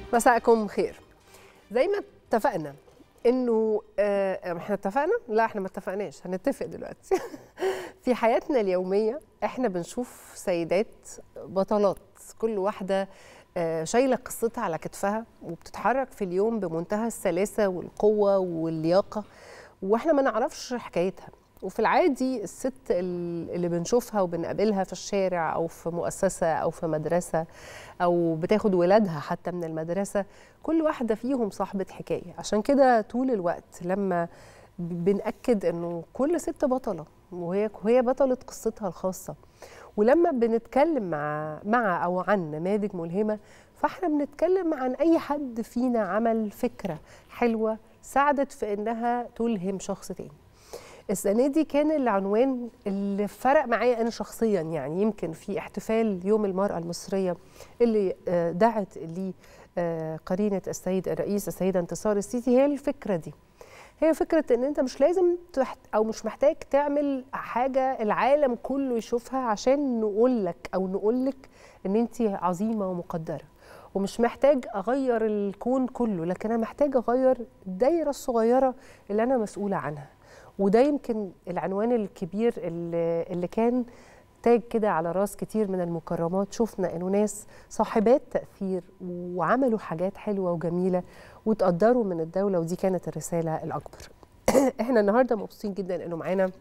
مساءكم خير زي ما اتفقنا انه آه، احنا اتفقنا لا احنا ما اتفقناش هنتفق دلوقتي في حياتنا اليوميه احنا بنشوف سيدات بطلات كل واحده آه، شايله قصتها على كتفها وبتتحرك في اليوم بمنتهى السلاسه والقوه واللياقه واحنا ما نعرفش حكايتها وفي العادي الست ال- اللي بنشوفها وبنقابلها في الشارع او في مؤسسه او في مدرسه او بتاخد ولادها حتى من المدرسه كل واحده فيهم صاحبه حكايه عشان كده طول الوقت لما ب- بنأكد انه كل ست بطله وهي وهي بطله قصتها الخاصه ولما بنتكلم مع مع او عن نماذج ملهمه فاحنا بنتكلم عن اي حد فينا عمل فكره حلوه ساعدت في انها تلهم شخص تاني السنه دي كان العنوان اللي فرق معايا انا شخصيا يعني يمكن في احتفال يوم المراه المصريه اللي آه، دعت ليه آه، قرينه السيد الرئيس السيده انتصار السيسي هي الفكره دي هي فكره ان انت مش لازم تحت او مش محتاج تعمل حاجه العالم كله يشوفها عشان نقول لك او نقول لك ان انت عظيمه ومقدره ومش محتاج اغير الكون كله لكن انا محتاج اغير الدايره الصغيره اللي انا مسؤوله عنها وده يمكن العنوان الكبير اللي, اللي كان تاج كده على راس كتير من المكرمات شفنا انه ناس صاحبات تاثير وعملوا حاجات حلوه وجميله وتقدروا من الدوله ودي كانت الرساله الاكبر احنا النهارده مبسوطين جدا انه معانا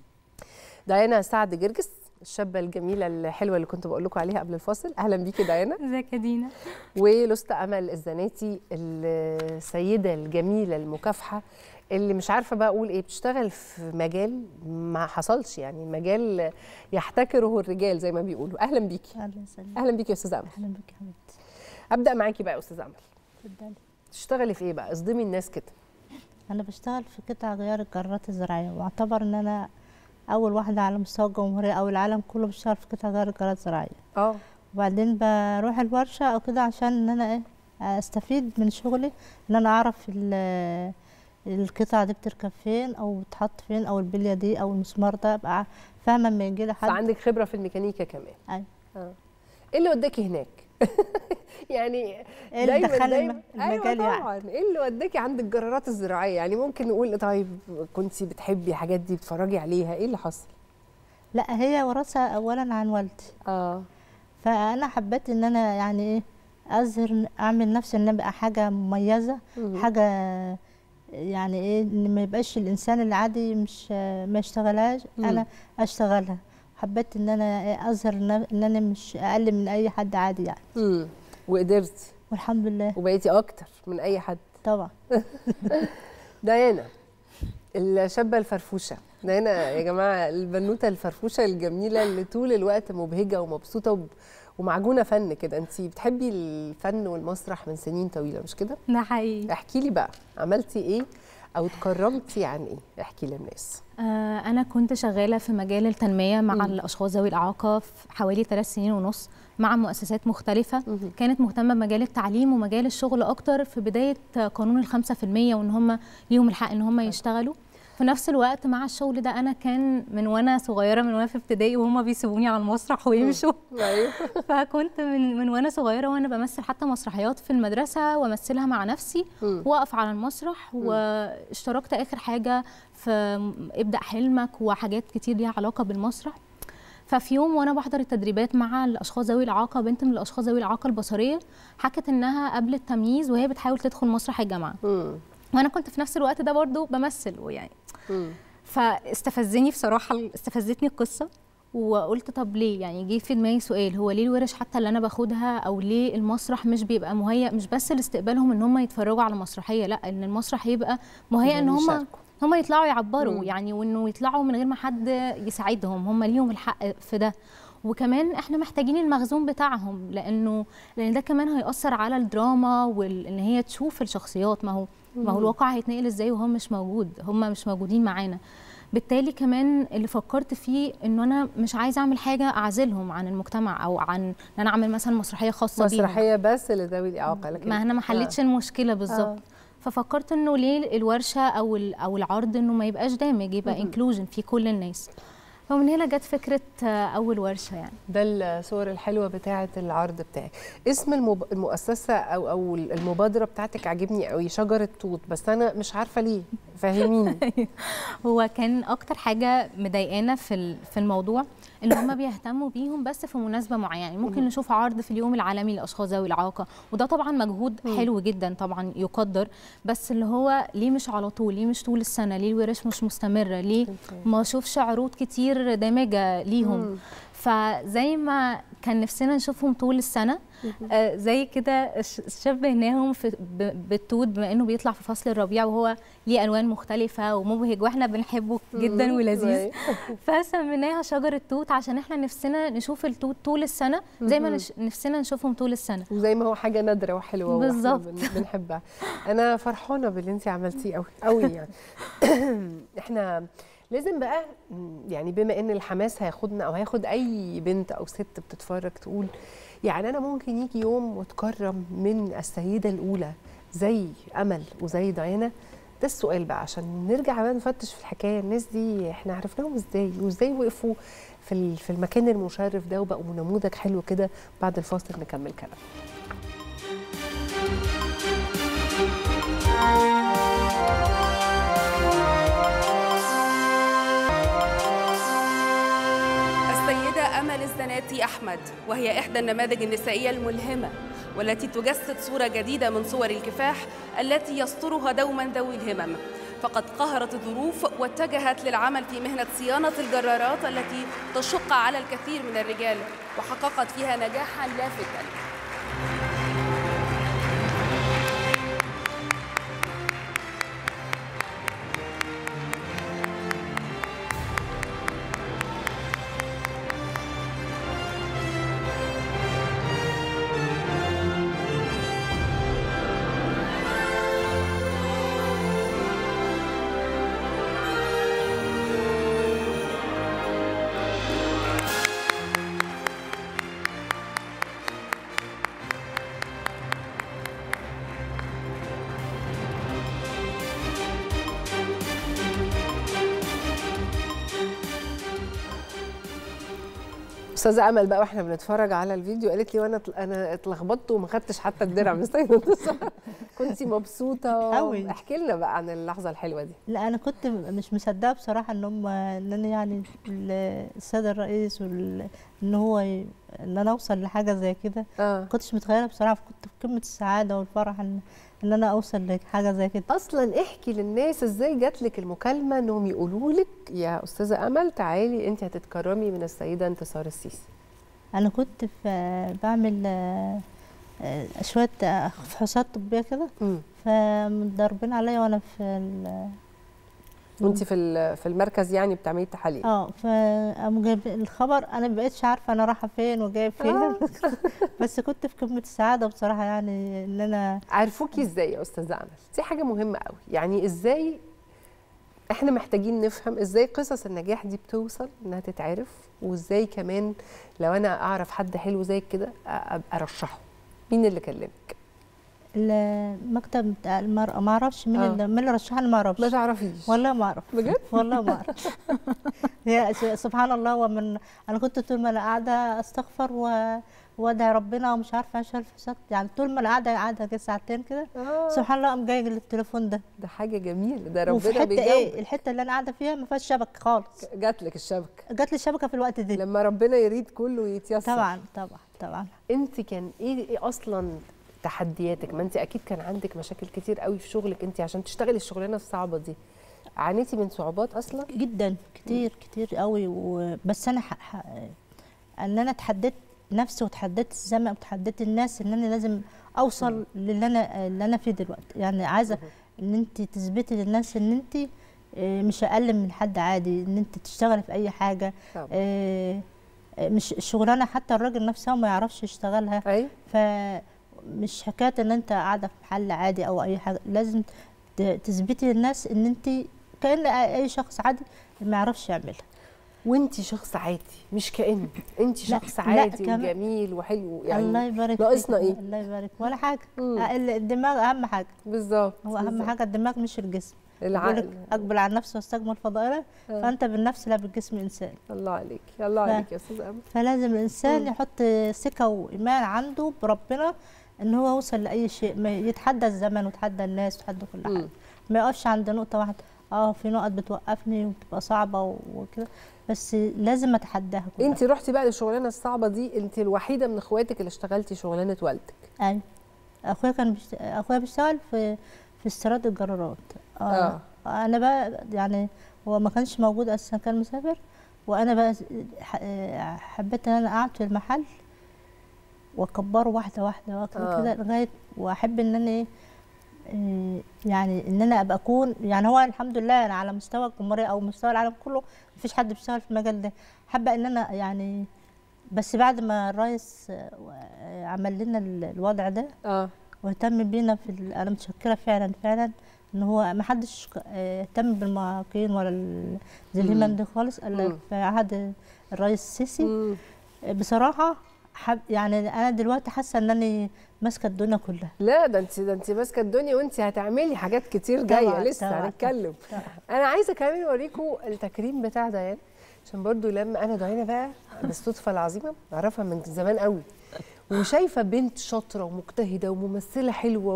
ديانا سعد جرجس الشابه الجميله الحلوه اللي كنت بقول لكم عليها قبل الفاصل اهلا بيكي ديانا ازيك يا دينا ولسطى امل الزناتي السيده الجميله المكافحه اللي مش عارفه بقى اقول ايه بتشتغل في مجال ما حصلش يعني مجال يحتكره الرجال زي ما بيقولوا اهلا بيكي اهلا وسهلا اهلا بيكي يا استاذه امل اهلا بك يا حبيبتي ابدا معاكي بقى يا استاذه امل اتفضلي تشتغلي في ايه بقى اصدمي الناس كده انا بشتغل في قطع غيار الجرارات الزراعيه واعتبر ان انا اول واحده على مستوى الجمهوريه او العالم كله بشتغل في قطع غيار الجرارات الزراعيه اه وبعدين بروح الورشه او كده عشان ان انا ايه استفيد من شغلي ان انا اعرف ال- القطعه دي بتركب فين او بتحط فين او البليه دي او المسمار ده ابقى فاهمه لما يجي لي حد فعندك خبره في الميكانيكا كمان أيوة. اه ايه اللي وداكي هناك يعني ايه اللي دخلني الم- ايوه المجال يعني طبعا ايه اللي وداكي عند الجرارات الزراعيه يعني ممكن نقول طيب كنتي بتحبي الحاجات دي بتتفرجي عليها ايه اللي حصل لا هي وراثه اولا عن والدي اه فانا حبيت ان انا يعني ايه اظهر اعمل نفسي ان ابقى حاجه مميزه مم. حاجه يعني ايه ان ما يبقاش الانسان العادي مش ما يشتغلهاش مم. انا اشتغلها حبيت ان انا إيه اظهر ان ان انا مش اقل من اي حد عادي يعني امم وقدرتي والحمد لله وبقيتي اكتر من اي حد طبعا ديانا الشابه الفرفوشه ديانا يا جماعه البنوته الفرفوشه الجميله اللي طول الوقت مبهجه ومبسوطه وب... ومعجونه فن كده انت بتحبي الفن والمسرح من سنين طويله مش كده ده حقيقي احكي لي بقى عملتي ايه او اتكرمتي عن ايه احكي للناس آه انا كنت شغاله في مجال التنميه مع مم. الاشخاص ذوي الاعاقه في حوالي ثلاث سنين ونص مع مؤسسات مختلفة مهم. كانت مهتمة بمجال التعليم ومجال الشغل أكتر في بداية قانون الخمسة في المية وإن هم ليهم الحق إن هم يشتغلوا في نفس الوقت مع الشغل ده أنا كان من وأنا صغيرة من وأنا في ابتدائي وهم بيسيبوني على المسرح ويمشوا ايوه فكنت من من وانا صغيره وانا بمثل حتى مسرحيات في المدرسه وامثلها مع نفسي مم. واقف على المسرح واشتركت اخر حاجه في ابدا حلمك وحاجات كتير ليها علاقه بالمسرح ففي يوم وانا بحضر التدريبات مع الاشخاص ذوي الاعاقه بنت من الاشخاص ذوي الاعاقه البصريه حكت انها قبل التمييز وهي بتحاول تدخل مسرح الجامعه مم. وانا كنت في نفس الوقت ده برضو بمثل ويعني مم. فاستفزني بصراحه استفزتني القصه وقلت طب ليه يعني جه في دماغي سؤال هو ليه الورش حتى اللي انا باخدها او ليه المسرح مش بيبقى مهيأ مش بس لاستقبالهم ان هم يتفرجوا على مسرحيه لا ان المسرح يبقى مهيأ ان إنهم هم يشاركوا. هم يطلعوا يعبروا مم. يعني وانه يطلعوا من غير ما حد يساعدهم هم ليهم الحق في ده وكمان احنا محتاجين المخزون بتاعهم لانه لان ده كمان هيأثر على الدراما وان هي تشوف الشخصيات ما هو ما هو الواقع هيتنقل ازاي وهو مش موجود هم مش موجودين معانا بالتالي كمان اللي فكرت فيه انه انا مش عايزه اعمل حاجه اعزلهم عن المجتمع او عن ان انا اعمل مثلا مسرحيه خاصه بيهم مسرحيه بس لذوي الاعاقه لكن ما انا ما حلتش المشكله بالظبط آه. ففكرت انه ليه الورشه او ال- او العرض انه ما يبقاش دامج يبقى مهم. انكلوجن في كل الناس فمن هنا جت فكره آه، اول ورشه يعني ده الصور الحلوه بتاعه العرض بتاعك اسم المب... المؤسسه او او المبادره بتاعتك عاجبني قوي شجره توت بس انا مش عارفه ليه فهميني هو كان اكتر حاجه مضايقانا في ال- في الموضوع ان هم بيهتموا بيهم بس في مناسبه معينه يعني ممكن نشوف عرض في اليوم العالمي للاشخاص ذوي الاعاقه وده طبعا مجهود حلو جدا طبعا يقدر بس اللي هو ليه مش على طول ليه مش طول السنه ليه الورش مش مستمره ليه ما اشوفش عروض كتير دامجه ليهم فزي ما كان نفسنا نشوفهم طول السنه آه زي كده ش- شبهناهم في ب- بالتوت بما انه بيطلع في فصل الربيع وهو ليه الوان مختلفه ومبهج واحنا بنحبه جدا ولذيذ فسميناها شجره توت عشان احنا نفسنا نشوف التوت طول السنه زي ما نش- نفسنا نشوفهم طول السنه وزي ما هو حاجه نادره وحلوه وإحنا بالظبط. بن- بنحبها انا فرحانه باللي انت عملتيه قوي قوي يعني احنا لازم بقى م، يعني بما ان الحماس هياخدنا او هياخد اي بنت او ست بتتفرج تقول يعني انا ممكن يجي يوم واتكرم من السيده الاولى زي امل وزي ديانا ده السؤال بقى عشان نرجع بقى نفتش في الحكايه الناس دي احنا عرفناهم ازاي وازاي وقفوا في ال- في المكان المشرف ده وبقوا نموذج حلو كده بعد الفاصل نكمل كلام السيدة أمل الزناتي أحمد وهي إحدى النماذج النسائية الملهمة والتي تجسد صورة جديدة من صور الكفاح التي يسطرها دوما ذوي الهمم فقد قهرت الظروف واتجهت للعمل في مهنة صيانة الجرارات التي تشق على الكثير من الرجال وحققت فيها نجاحا لافتا استاذه امل بقى واحنا بنتفرج على الفيديو قالت لي وانا اتل- انا اتلخبطت وما خدتش حتى الدرع مستنيه كنت مبسوطه أوي. احكي لنا بقى عن اللحظه الحلوه دي لا انا كنت مش مصدقه بصراحه ان هم ان انا يعني ال- السيد الرئيس وال... ان هو ي... ان انا اوصل لحاجه زي كده اه ما كنتش متخيله بصراحه كنت في قمه السعاده والفرح ان ان انا اوصل لحاجه زي كده اصلا احكي للناس ازاي جات لك المكالمه انهم يقولوا لك يا استاذه امل تعالي انت هتتكرمي من السيده انتصار السيسي انا كنت في بعمل آه، آه، شويه آه، فحوصات طبيه كده امم فمضربين عليا وانا في ال... وانت في ال- في المركز يعني بتعملي التحاليل اه فقاموا جايب الخبر انا ما بقتش عارفه انا رايحه فين وجايه فين آه. بس كنت في قمه السعاده بصراحه يعني ان انا عرفوكي ازاي يا استاذه امل دي حاجه مهمه قوي يعني ازاي احنا محتاجين نفهم ازاي قصص النجاح دي بتوصل انها تتعرف وازاي كمان لو انا اعرف حد حلو زي كده أ- ابقى ارشحه مين اللي كلمك المكتب بتاع المرأة ما اعرفش مين آه. اللي مين اللي رشحني ما اعرفش ما تعرفيش والله ما اعرف بجد؟ والله ما اعرف هي س- سبحان الله ومن انا كنت طول ما انا قاعده استغفر و وادعي ربنا ومش عارفه اشهر الفساد يعني طول ما انا قاعده قاعده كده ساعتين كده آه سبحان الله قام جاي التليفون ده ده حاجه جميله ده وفي ربنا حته ايه بيجاوب الحته اللي انا قاعده فيها ما فيهاش شبكه خالص جات لك الشبكه جات لي الشبكه في الوقت ده لما ربنا يريد كله يتيسر طبعا طبعا طبعا انت كان ايه, إيه اصلا تحدياتك ما انت اكيد كان عندك مشاكل كتير قوي في شغلك انت عشان تشتغلي الشغلانه الصعبه دي عانيتي من صعوبات اصلا جدا كتير كتير قوي و... بس انا ح... ح... ان انا اتحديت نفسي وتحديت الزمن وتحديت الناس ان انا لازم اوصل للي انا اللي انا فيه دلوقتي يعني عايزه ان انت تثبتي للناس ان انت آه، مش اقل من حد عادي ان انت تشتغلي في اي حاجه طبعا. آه، آه، مش الشغلانه حتى الراجل نفسه ما يعرفش يشتغلها اي فمش حكايه ان انت قاعده في محل عادي او اي حاجه لازم ت- تثبتي للناس ان انت كان اي شخص عادي ما يعرفش يعملها وانت شخص عادي مش كأن انت لا، شخص لا، عادي كمان- وجميل وحلو الله يعني يبارك ناقصنا فيك. إيه؟ الله يبارك ولا حاجه مم. آه، ال- الدماغ اهم حاجه بالظبط هو اهم بالظبط. حاجه الدماغ مش الجسم العقل بيقولك اقبل على النفس واستكمل فضائله آه. فانت بالنفس لا بالجسم انسان الله عليك الله ف- عليك يا استاذ امل فلازم الانسان مم. يحط ثقه وايمان عنده بربنا ان هو يوصل لاي شيء ما يتحدى الزمن ويتحدى الناس ويتحدى كل مم. حاجه ما يقفش عند نقطه واحده اه في نقط بتوقفني وبتبقى صعبه و- وكده بس لازم اتحداها كلها انت رحتي بقى للشغلانه الصعبه دي انت الوحيده من اخواتك اللي اشتغلتي شغلانه والدك ايوه اخويا كان بيشت... اخويا بيشتغل في في استيراد الجرارات آه. انا بقى يعني هو ما كانش موجود اساسا كان مسافر وانا بقى ح- آه، حبيت ان انا اقعد في المحل واكبره واحده واحده واكبر آه. كده لغايه واحب ان انا ايه آه، يعني ان انا ابقى اكون يعني هو الحمد لله انا على مستوى الجمهوريه او مستوى العالم كله مفيش حد بيشتغل في المجال ده حابه ان انا يعني بس بعد ما الرئيس آه، آه، عمل لنا ال- الوضع ده اه واهتم بينا في ال- انا متشكره فعلا فعلا ان هو ما حدش ك- آه، اهتم بالمعاقين ولا ال- ذي الهمم دي خالص الا مم. في عهد الرئيس السيسي مم. بصراحه حب يعني انا دلوقتي حاسه ان انا ماسكه الدنيا كلها لا ده انت ده انت ماسكه الدنيا وانت هتعملي حاجات كتير جايه طبعاً، لسه طبعاً. هنتكلم طبعاً. انا عايزه كمان اوريكم التكريم بتاع ديان عشان برضو لما انا دعينا بقى بالصدفه العظيمه اعرفها من زمان قوي وشايفه بنت شاطره ومجتهده وممثله حلوه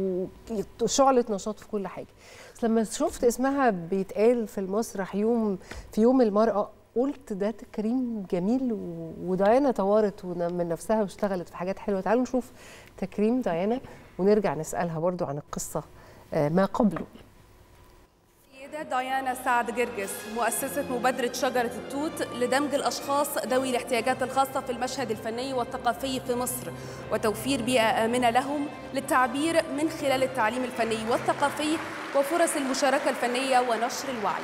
وشعله نشاط في كل حاجه بس لما شفت اسمها بيتقال في المسرح يوم في يوم المراه قلت ده تكريم جميل و- وديانا طورت ون- من نفسها واشتغلت في حاجات حلوه تعالوا نشوف تكريم ديانا ونرجع نسالها برضو عن القصه آه، ما قبله السيدة ديانا سعد جرجس مؤسسة مبادرة شجرة التوت لدمج الأشخاص ذوي الاحتياجات الخاصة في المشهد الفني والثقافي في مصر وتوفير بيئة آمنة لهم للتعبير من خلال التعليم الفني والثقافي وفرص المشاركة الفنية ونشر الوعي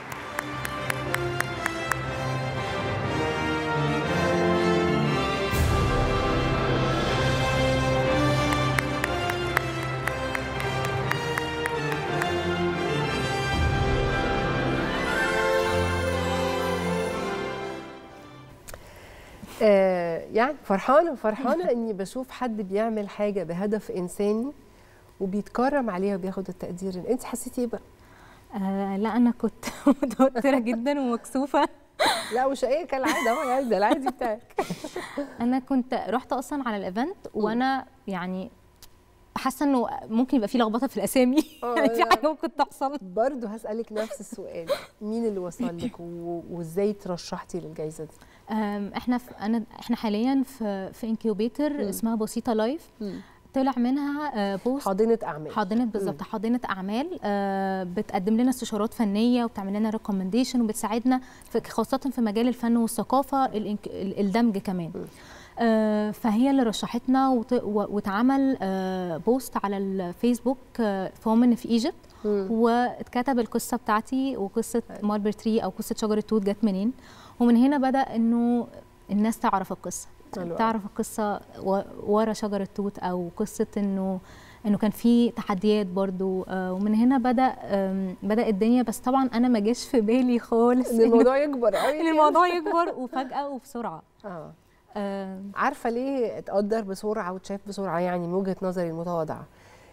آه يعني فرحانه فرحانه اني بشوف حد بيعمل حاجه بهدف انساني وبيتكرم عليها وبياخد التقدير انت حسيتي ايه بقى آه لا انا كنت متوتره جدا ومكسوفه لا وشقيه كالعاده اهو يعني ده العادي بتاعك انا كنت رحت اصلا على الايفنت وانا يعني حاسه انه ممكن يبقى في لخبطه في الاسامي آه، يعني في لا. حاجه ممكن تحصل برضه هسالك نفس السؤال مين اللي وصل لك و- وازاي ترشحتي للجائزه دي أم، احنا في انا احنا حاليا في في انكيوبيتر اسمها بسيطه لايف طلع منها آه، بوست حاضنه اعمال حاضنه بالظبط حاضنه اعمال آه، بتقدم لنا استشارات فنيه وبتعمل لنا ريكومنديشن وبتساعدنا في خاصه في مجال الفن والثقافه الإنك- ال- الدمج كمان آه، فهي اللي رشحتنا وت- و- واتعمل آه، بوست على الفيسبوك فومن في ايجيبت واتكتب القصه بتاعتي وقصه ماربر تري او قصه شجره توت جت منين ومن هنا بدا انه الناس تعرف القصه حلو أوي. تعرف القصه و- ورا شجره توت او قصه انه انه كان في تحديات برضو آه، ومن هنا بدا آم، بدا الدنيا بس طبعا انا ما جاش في بالي خالص ان الموضوع يكبر قوي ان الموضوع يكبر وفجاه وبسرعه اه آم، عارفه ليه اتقدر بسرعه وتشاف بسرعه يعني من وجهه نظري المتواضعه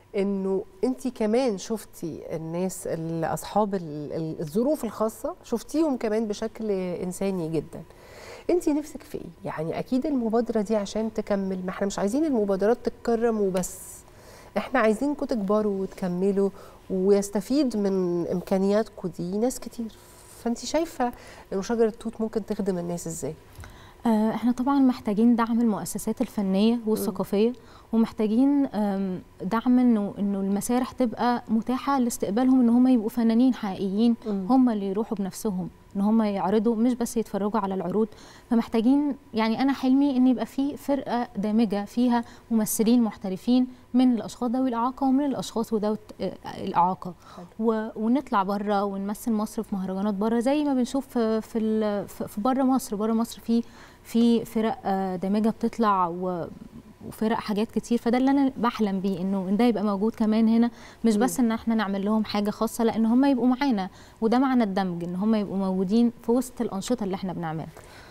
انه انت كمان شفتي الناس اللي اصحاب ال- ال- الظروف الخاصه شفتيهم كمان بشكل انساني جدا انت نفسك في ايه يعني اكيد المبادره دي عشان تكمل ما احنا مش عايزين المبادرات تتكرم وبس احنا عايزينكم تكبروا وتكملوا ويستفيد من امكانياتكم دي ناس كتير فانت شايفه انه شجره توت ممكن تخدم الناس ازاي آه، احنا طبعا محتاجين دعم المؤسسات الفنيه والثقافيه ومحتاجين آم، دعم انه انه المسارح تبقى متاحه لاستقبالهم ان هم يبقوا فنانين حقيقيين هم اللي يروحوا بنفسهم ان هم يعرضوا مش بس يتفرجوا على العروض فمحتاجين يعني انا حلمي ان يبقى في فرقه دامجه فيها ممثلين محترفين من الاشخاص ذوي الاعاقه ومن الاشخاص وذوي آه، الاعاقه و... ونطلع بره ونمثل مصر في مهرجانات بره زي ما بنشوف في في, ال... في في بره مصر بره مصر في في فرق آه، دامجه بتطلع و... وفرق حاجات كتير فده اللي انا بحلم بيه انه إن ده يبقى موجود كمان هنا مش بس ان احنا نعمل لهم حاجه خاصه لا ان هم يبقوا معانا وده معنى الدمج ان هم يبقوا موجودين في وسط الانشطه اللي احنا بنعملها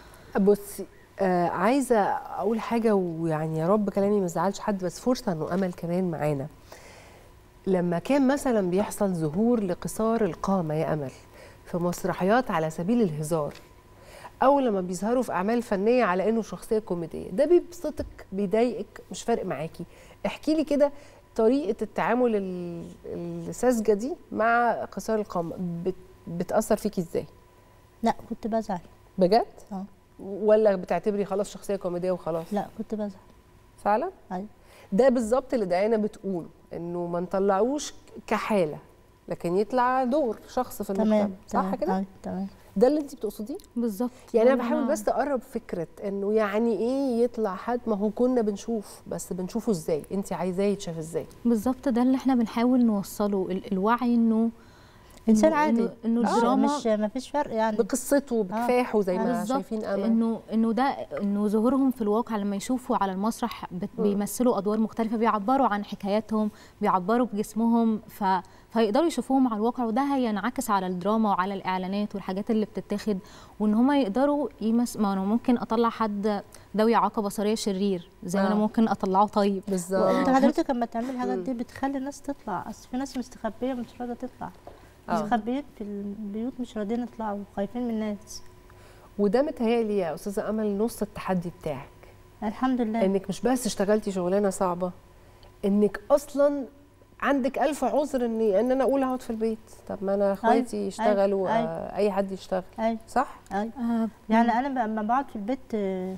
بصي آه عايزه اقول حاجه ويعني يا رب كلامي ما يزعلش حد بس فرصه انه امل كمان معانا لما كان مثلا بيحصل ظهور لقصار القامه يا امل في مسرحيات على سبيل الهزار او لما بيظهروا في اعمال فنيه على انه شخصيه كوميديه ده بيبسطك بيضايقك مش فارق معاكي احكي لي كده طريقه التعامل ال- الساذجه دي مع قصار القامه بت بتاثر فيكي ازاي لا كنت بزعل بجد اه ولا بتعتبري خلاص شخصيه كوميديه وخلاص لا كنت بزعل فعلا ايوه ده بالظبط اللي ديانا بتقوله انه ما نطلعوش كحاله لكن يطلع دور شخص في المجتمع تمام صح تمام، كده أيوة، تمام ده اللي انت بتقصديه بالظبط يعني انا ده بحاول بس اقرب فكره انه يعني ايه يطلع حد ما هو كنا بنشوف بس بنشوفه ازاي انت عايزاه يتشاف ازاي بالظبط ده اللي احنا بنحاول نوصله ال- الوعي انه انسان إنه- عادي انه, إنه مش- الدراما مش ما فيش فرق يعني بقصته بكفاحه زي ما بالظبط شايفين امل انه انه ده انه ظهورهم في الواقع لما يشوفوا على المسرح بت- بيمثلوا ادوار مختلفه بيعبروا عن حكاياتهم بيعبروا بجسمهم ف فيقدروا يشوفوهم على الواقع وده هينعكس على الدراما وعلى الاعلانات والحاجات اللي بتتاخد وان هم يقدروا يمس ما انا ممكن اطلع حد ذوي اعاقه بصريه شرير زي ما انا آه. ممكن اطلعه طيب وانت بالظبط حضرتك لما تعملي الحاجات دي بتخلي الناس تطلع اصل في ناس مستخبيه مش راضيه تطلع آه. مستخبيين في البيوت مش راضيين يطلعوا خايفين من الناس وده متهيألي يا استاذه امل نص التحدي بتاعك الحمد لله انك مش بس اشتغلتي شغلانه صعبه انك اصلا عندك ألف عذر اني ان انا اقول اقعد في البيت طب ما انا اخواتي يشتغلوا أيوة. آه، اي حد يشتغل ايوه صح ايوه آه يعني انا لما بقعد في البيت آه،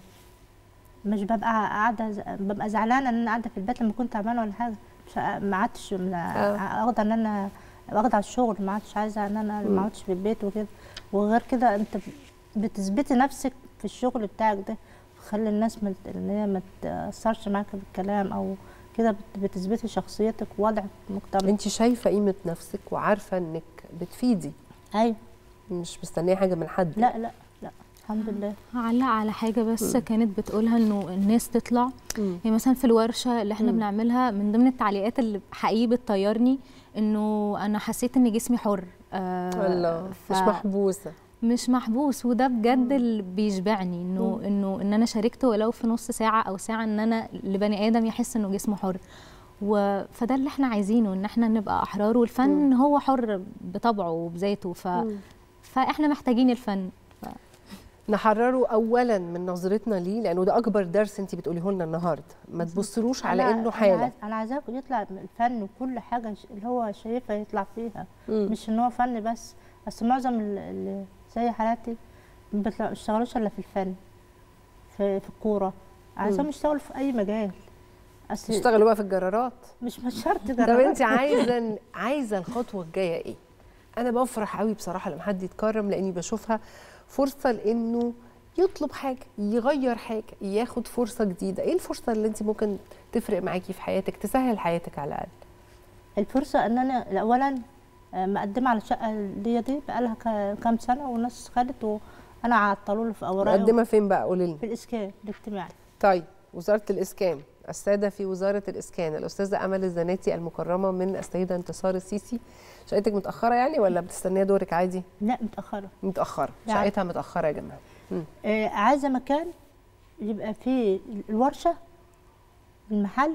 مش ببقى قاعده ز- ببقى زعلانه ان انا قاعده في البيت لما كنت تعبانه ولا حاجه مش- ما عادش من- واخده ان انا واخده على الشغل ما عادش عايزه ان انا ما اقعدش في البيت وكده وغير كده انت بتثبتي نفسك في الشغل بتاعك ده تخلي الناس ما ت- ان هي ما تاثرش معاك بالكلام او كده بت- بتثبتي شخصيتك ووضعك في المجتمع انت شايفه قيمه نفسك وعارفه انك بتفيدي ايوه مش مستنيه حاجه من حد لا لا لا الحمد لله هعلق على حاجه بس كانت بتقولها انه الناس تطلع مم. يعني مثلا في الورشه اللي احنا مم. بنعملها من ضمن التعليقات اللي حقيقي بتطيرني انه انا حسيت ان جسمي حر آه الله ف- مش محبوسه مش محبوس وده بجد اللي بيشبعني انه انه ان انا شاركت ولو في نص ساعه او ساعه ان انا لبني ادم يحس انه جسمه حر و... فده اللي احنا عايزينه ان احنا نبقى احرار والفن هو حر بطبعه وبذاته ف... مم. فاحنا محتاجين الفن نحرره اولا من نظرتنا ليه لانه ده اكبر درس انت بتقوليه لنا النهارده ما تبصلوش على أنا- انه أنا حاله عايز- انا عايزاه يطلع من الفن وكل حاجه ش- اللي هو شايفها يطلع فيها مم. مش ان هو فن بس بس معظم ال- اللي زي حالاتي ما بيطلع- بيشتغلوش الا في الفن في في الكوره عايزاهم يشتغلوا في اي مجال اصل تشتغلوا بقى في الجرارات مش مش شرط طب جرارات. انت عايزه عايزه الخطوه الجايه ايه انا بفرح قوي بصراحه لما حد يتكرم لاني بشوفها فرصه لانه يطلب حاجه يغير حاجه ياخد فرصه جديده ايه الفرصه اللي انت ممكن تفرق معاكي في حياتك تسهل حياتك على الاقل الفرصه ان انا اولا آه، مقدمه على شقه دي دي بقالها ك- كام سنه والناس خدت وانا عطلوا له في اوراقي مقدمه فين بقى قولي لنا في الاسكان الاجتماعي طيب وزاره الاسكان الساده في وزاره الاسكان الاستاذه امل الزناتي المكرمه من السيده انتصار السيسي شقتك متاخره يعني ولا بتستنيه دورك عادي لا متاخره متاخره لا. شقتها متاخره يا جماعه مم. آه، عايزه مكان يبقى فيه الورشه المحل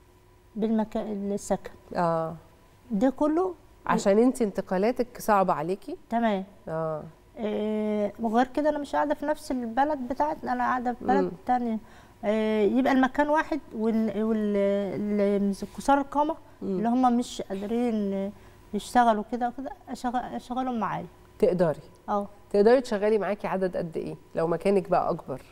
بالمكان السكن اه ده كله عشان انت انتقالاتك صعبه عليكي تمام اه آه، وغير كده انا مش قاعده في نفس البلد بتاعتنا انا قاعده في بلد مم. تانية آه، يبقى المكان واحد وال وال ال- كسار القامه اللي هم مش قادرين يشتغلوا كده وكده أشغل- اشغلهم معايا تقدري اه تقدري تشغلي معاكي عدد قد ايه لو مكانك بقى اكبر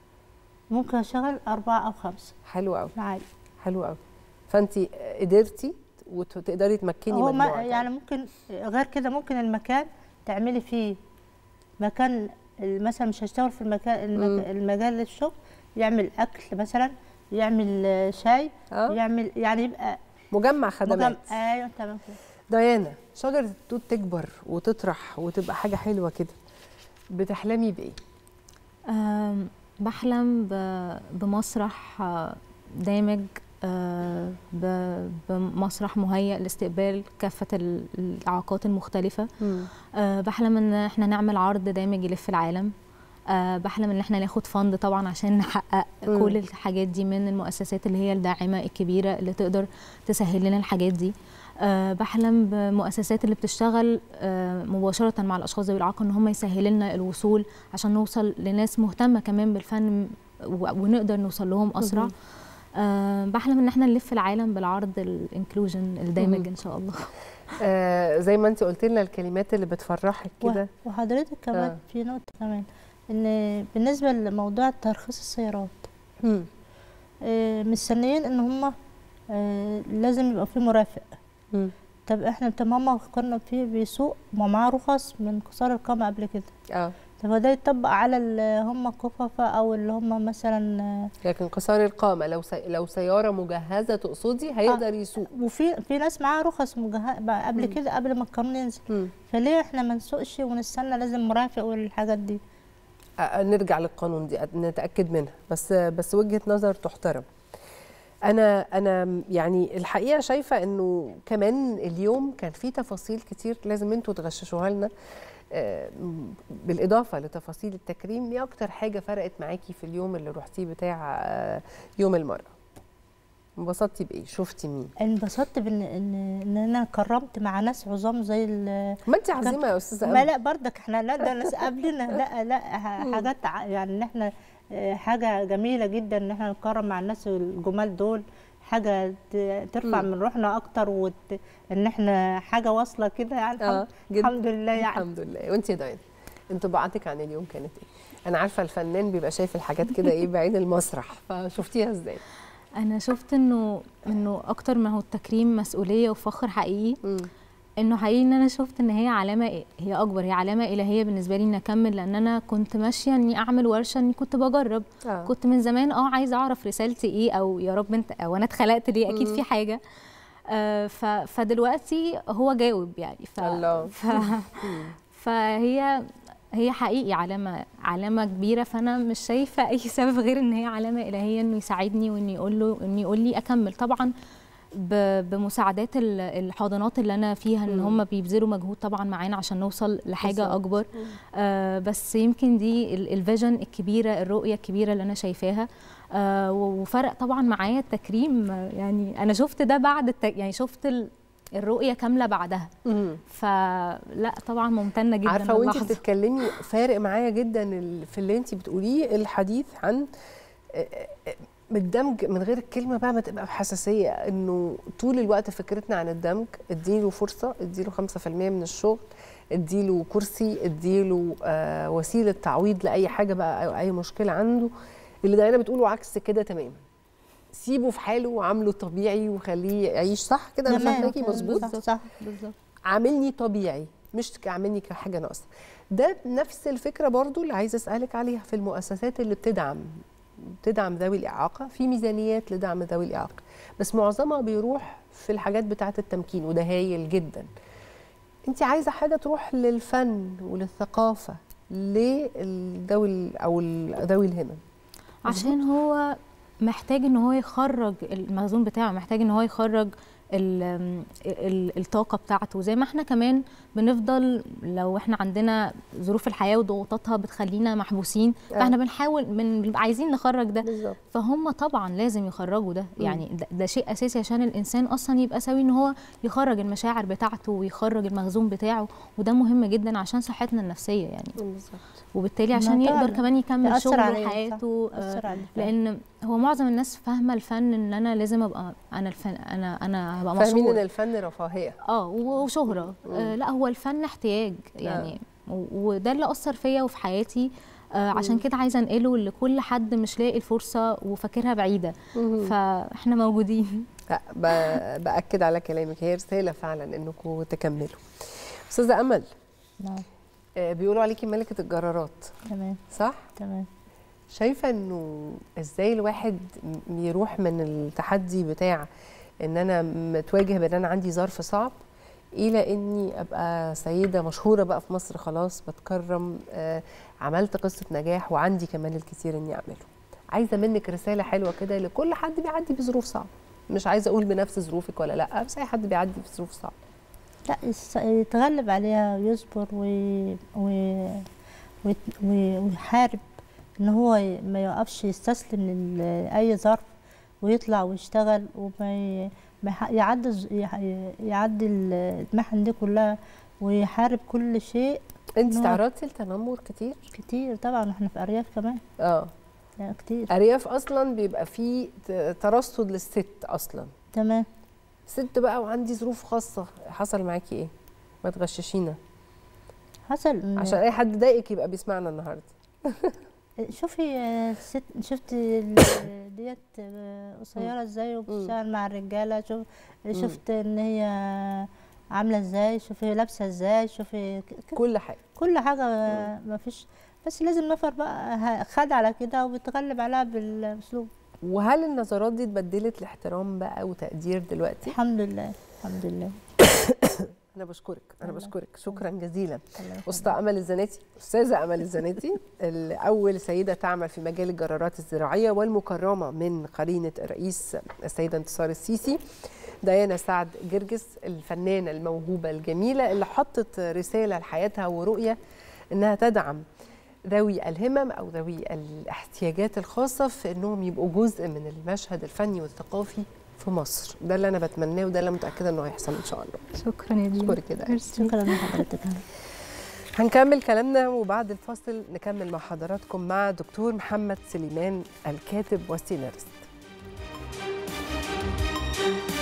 ممكن اشغل اربعه او خمسه حلو قوي معايا حلو قوي فانت قدرتي وتقدري تمكني هو ما مجموعه يعني ممكن غير كده ممكن المكان تعملي فيه مكان مثلا مش هشتغل في المكان المك... المجال للشغل يعمل اكل مثلا يعمل آه، شاي اه يعمل يعني يبقى مجمع خدمات مجم... ايوه تمام كده ديانا شجره التوت تكبر وتطرح وتبقى حاجه حلوه كده بتحلمي بايه آم، بحلم ب- بمسرح آه، دامج آه، ب- بمسرح مهيأ لاستقبال كافة ال- الإعاقات المختلفة آه، بحلم إن إحنا نعمل عرض دامج يلف العالم آه بحلم ان احنا ناخد فند طبعا عشان نحقق مم. كل الحاجات دي من المؤسسات اللي هي الداعمه الكبيره اللي تقدر تسهل لنا الحاجات دي أه بحلم بمؤسسات اللي بتشتغل أه مباشره مع الاشخاص ذوي الاعاقه ان هم يسهلوا لنا الوصول عشان نوصل لناس مهتمه كمان بالفن و- ونقدر نوصل لهم اسرع مهم. أه بحلم ان احنا نلف العالم بالعرض الانكلوجن الدامج مهم. ان شاء الله آه زي ما انت قلت لنا الكلمات اللي بتفرحك و- كده وحضرتك كمان آه. في نقطة كمان ان بالنسبة لموضوع ترخيص السيارات مم. آه، مستنيين ان هم لازم يبقى في مرافق مم. طب احنا طب ماما كنا في بيسوق ومعاه رخص من قصار القامة قبل كده اه طب ده يطبق على اللي هم الكففة او اللي هم مثلا آه، لكن قصار القامه لو سي... لو سياره مجهزه تقصدي هيقدر يسوق وفي في ناس معاها رخص مجه... بقى قبل مم. كده قبل ما القانون ينزل مم. فليه احنا ما نسوقش ونستنى لازم مرافق والحاجات دي آه، نرجع للقانون دي نتاكد منها بس بس وجهه نظر تحترم انا انا يعني الحقيقه شايفه انه كمان اليوم كان في تفاصيل كتير لازم انتوا تغششوها لنا آه، بالاضافه لتفاصيل التكريم ايه اكتر حاجه فرقت معاكي في اليوم اللي رحتيه بتاع آه، يوم المراه انبسطتي بايه شفتي مين انبسطت بان ان ان انا كرمت مع ناس عظام زي ال- ما انت عظيمه يا استاذه ما أمل. لا برضك احنا لا ده ناس قبلنا لا لا ح- حاجات ع- يعني ان احنا آه، حاجه جميله جدا ان احنا نكرم مع الناس الجمال دول حاجه ت- ترفع مم. من روحنا اكتر وت... ان احنا حاجه واصله كده يعني اه الحمد, جدا الحمد لله يعني الحمد لله وانت يا داين انطباعاتك عن اليوم كانت ايه انا عارفه الفنان بيبقى شايف الحاجات كده ايه بعين المسرح فشفتيها ازاي انا شفت انه انه اكتر ما هو التكريم مسؤوليه وفخر حقيقي مم. انه حقيقي ان انا شفت ان هي علامه هي اكبر هي علامه الهيه بالنسبه لي اني اكمل لان انا كنت ماشيه اني اعمل ورشه اني كنت بجرب آه. كنت من زمان اه عايزه اعرف رسالتي ايه او يا رب انت او انا اتخلقت ليه اكيد في حاجه آه ف فدلوقتي هو جاوب يعني ف الله. ف فهي هي حقيقي علامه علامه كبيره فانا مش شايفه اي سبب غير ان هي علامه الهيه انه يساعدني وانه يقول له انه يقول لي اكمل طبعا ب- بمساعدات ال- الحضانات اللي انا فيها ان مم. هم بيبذلوا مجهود طبعا معانا عشان نوصل لحاجه بالظبط. اكبر آه بس يمكن دي ال- الفيجن الكبيره الرؤيه الكبيره اللي انا شايفاها آه و- وفرق طبعا معايا التكريم آه، يعني انا شفت ده بعد الت... يعني شفت ال- الرؤيه كامله بعدها مم. فلا طبعا ممتنه جدا عارفه وانت للحظة. بتتكلمي فارق معايا جدا ال- في اللي انت بتقوليه الحديث عن آه، آه، بالدمج من غير الكلمه بقى ما تبقى بحساسيه انه طول الوقت فكرتنا عن الدمج اديله فرصه اديله 5% من الشغل اديله كرسي اديله آه وسيله تعويض لاي حاجه بقى او اي مشكله عنده اللي دايما بتقوله عكس كده تماما سيبه في حاله وعامله طبيعي وخليه يعيش صح كده انا تمام، فاهماكي تمام، مظبوط صح صح بالظبط عاملني طبيعي مش عاملني كحاجه ناقصه ده نفس الفكره برضو اللي عايزه اسالك عليها في المؤسسات اللي بتدعم بتدعم ذوي الاعاقه في ميزانيات لدعم ذوي الاعاقه بس معظمها بيروح في الحاجات بتاعه التمكين وده هايل جدا انت عايزه حاجه تروح للفن وللثقافه للذوي او ال- ذوي الهمم عشان هو محتاج ان هو يخرج المخزون بتاعه محتاج ان هو يخرج ال- ال- الطاقة بتاعته زي ما احنا كمان بنفضل لو احنا عندنا ظروف الحياة وضغوطاتها بتخلينا محبوسين آه. فاحنا بنحاول بن- بنبقى عايزين نخرج ده بالظبط فهم طبعا لازم يخرجوا ده يعني ده, ده شيء اساسي عشان الانسان اصلا يبقى سوي ان هو يخرج المشاعر بتاعته ويخرج المخزون بتاعه وده مهم جدا عشان صحتنا النفسيه يعني بالظبط وبالتالي ما عشان يقدر طبعاً. كمان يكمل يأثر شغله عليه، صح. وحياته آه، أثر عليه فعلاً. لان هو معظم الناس فاهمه الفن ان انا لازم ابقى انا الفن انا انا هبقى فاهمين ان مشهور الفن رفاهيه اه وشهره آه لا هو الفن احتياج يعني و- وده اللي اثر فيا وفي حياتي آه عشان كده عايزه انقله لكل حد مش لاقي الفرصه وفاكرها بعيده فاحنا موجودين لا ب- باكد على كلامك هي رساله فعلا انكم تكملوا استاذه امل نعم آه، بيقولوا عليكي ملكه الجرارات تمام صح تمام شايفه انه ازاي الواحد م- يروح من التحدي بتاع ان انا متواجه بان انا عندي ظرف صعب الى اني ابقى سيده مشهوره بقى في مصر خلاص بتكرم آه عملت قصه نجاح وعندي كمان الكثير اني اعمله عايزه منك رساله حلوه كده لكل حد بيعدي بظروف صعبه مش عايزه اقول بنفس ظروفك ولا لا بس اي حد بيعدي بظروف صعبه لا يس- يتغلب عليها ويصبر و... و... ويت- وي- ويحارب ان هو ي- ما يوقفش يستسلم لاي ظرف ويطلع ويشتغل وما ي- ما يح- يعدي الز- يح- يعدي ال- المحن دي كلها ويحارب كل شيء انت نوع- تعرضتي لتنمر كتير كتير طبعا احنا في ارياف كمان اه لا كتير ارياف اصلا بيبقى فيه ت- ترصد للست اصلا تمام ست بقى وعندي ظروف خاصه حصل معاكي ايه ما تغششينا حصل إن- عشان اي حد ضايقك يبقى بيسمعنا النهارده شوفي آه، ست شفت ال- ديت آه، قصيره ازاي وبتشتغل مع الرجاله شوف شفت ان هي عامله ازاي شوفي لابسه ازاي شوفي ك- ك- كل حاجه كل حاجه ما فيش بس لازم نفر بقى ه- خد على كده وبتغلب عليها بالاسلوب وهل النظرات دي اتبدلت لاحترام بقى وتقدير دلوقتي الحمد لله الحمد لله انا بشكرك انا الله. بشكرك شكرا جزيلا الله يخليك. أسطى أمل الزناتي أستاذة أمل الزناتي أول سيدة تعمل في مجال الجرارات الزراعية والمكرمة من قرينة الرئيس السيدة انتصار السيسي ديانا سعد جرجس الفنانة الموهوبة الجميلة اللي حطت رسالة لحياتها ورؤية إنها تدعم ذوي الهمم أو ذوي الاحتياجات الخاصة في إنهم يبقوا جزء من المشهد الفني والثقافي في مصر ده اللي أنا بتمناه وده اللي أنا متأكدة إنه هيحصل إن شاء الله شكرا يا دينا أشكرك كده شكرا لحضرتك هنكمل كلامنا وبعد الفاصل نكمل مع حضراتكم مع دكتور محمد سليمان الكاتب والسيناريست